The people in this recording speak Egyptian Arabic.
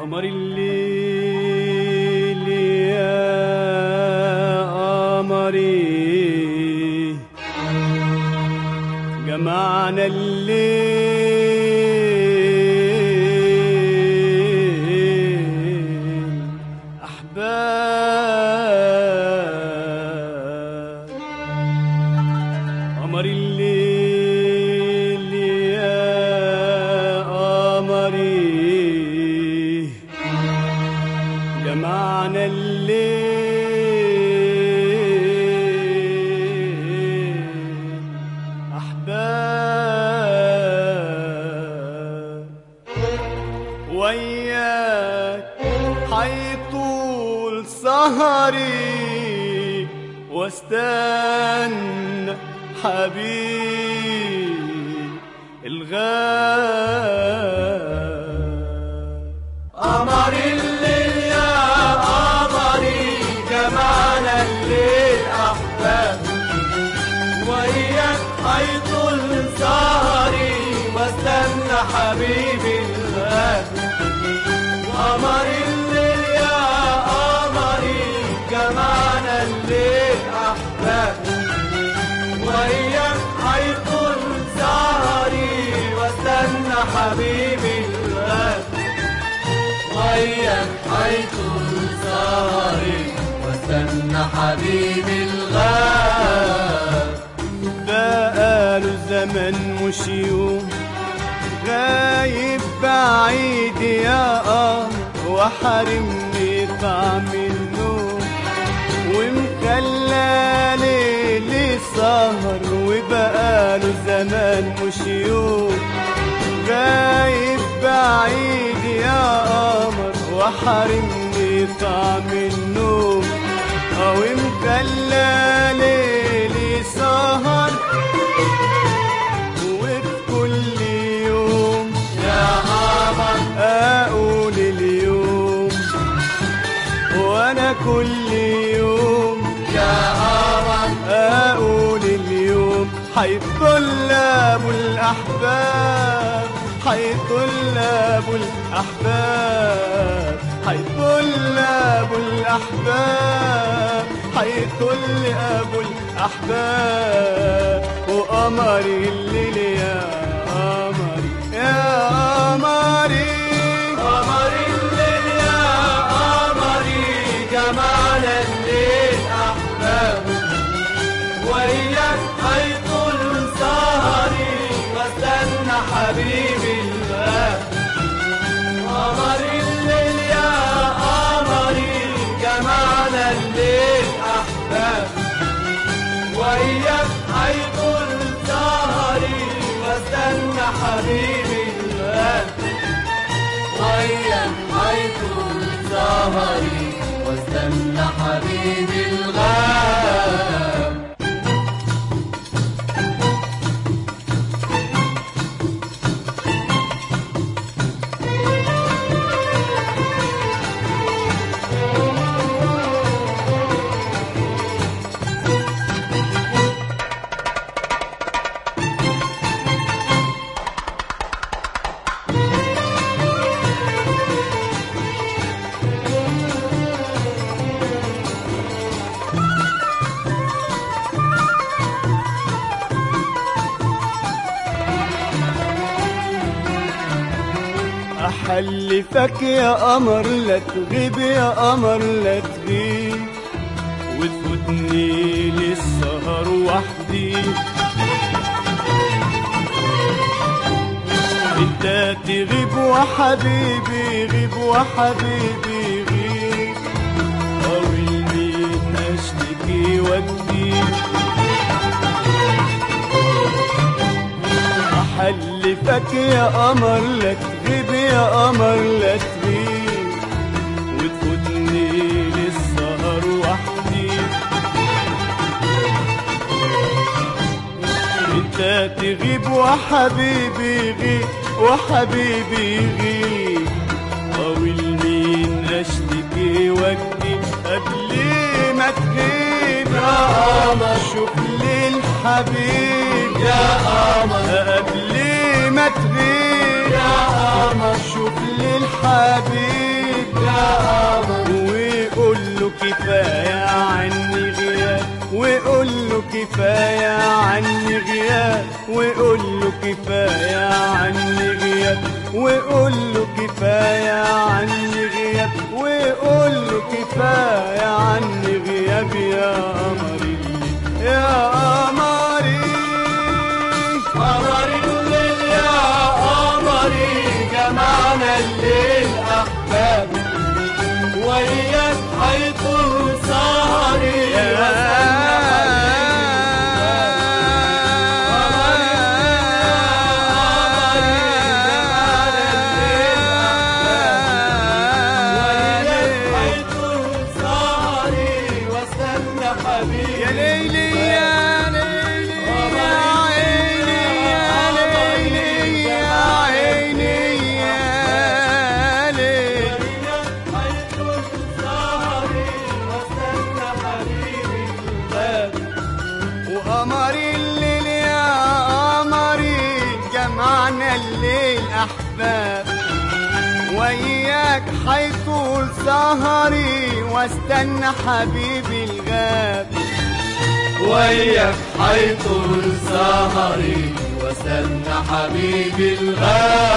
قمر الليل يا قمري جمعنا الليل أحباب قمر الليل يا قمري جمعنا الليل أحباب وياك حيطول سهري واستنى حبيب الغاب قمر الليل يا قمري جمعنا الليل أحباب وياك هيطول سهري واستنى حبيبي الغاب قمر الليل يا قمري جمعنا الليل أحباب وياك هيطول سهري واستنى حبيبي الغاب وياك حيطول سهري واستنى حبيبي الغاب بقاله زمن مش يوم غايب بعيد يا قمر وحرمني طعم النوم ومخلى ليلي سهر وبقاله زمان مش يوم غايب بعيد يا قمر وحرمني طعم النوم او مخلى ليلي سهر وفي كل يوم يا قمر اقول اليوم وانا كل يوم يا قمر اقول اليوم حيطلب الاحباب حيطلب الاحباب حيطلب الاحباب حيطلب الاحباب وقمري الليل يا قمري يا قمري قمر الليل يا قمري جمعنا الليل أحباب وياك هيطول سهري واستنى حبيبي الغاب قمر الليل يا قمري جمعنا الليل أحباب وياك هيطول سهري واستنى حبيبي الغاب وياك هيطول سهري واستنى حبيبي الغاب أحلفك يا قمر لا تغيب يا قمر لا تغيب وتفوتني للسهر وحدي انت تغيب وحبيبي غيب وحبيبي غيب قاولني اشتكي واكتب أحلفك يا قمر لا تغيب يا قمر لا تغيب وتفوتني للسهر وحدي انت تغيب وحبيبي غيب وحبيبي غيب قاول مين اشتكي واكتب قبل ما تغيب يا قمر شوف لي الحبيب يا قمر قبل ما تغيب يا قمر شوف لي الحبيب قمر وقول له كفاية عني غياب وقول له كفاية عني غياب وقول له كفاية عني غياب وقول له كفاية عني غياب وقول له كفاية عني غياب يا قمري يا قمري قمر الليل يا قمري جمعنا الليل أحباب وياك حيطول سهري حيطول سهري واستنى حبيبي يا ليلي يا ليلي يا عيني يا ليلي يا عيني يا ليلي وقمري الليل يا قمري جمعنا الليل أحباب وياك حيطول سهري واستنى حبيبي الغاب وياك حيطول سهري واستنى حبيبي الغالي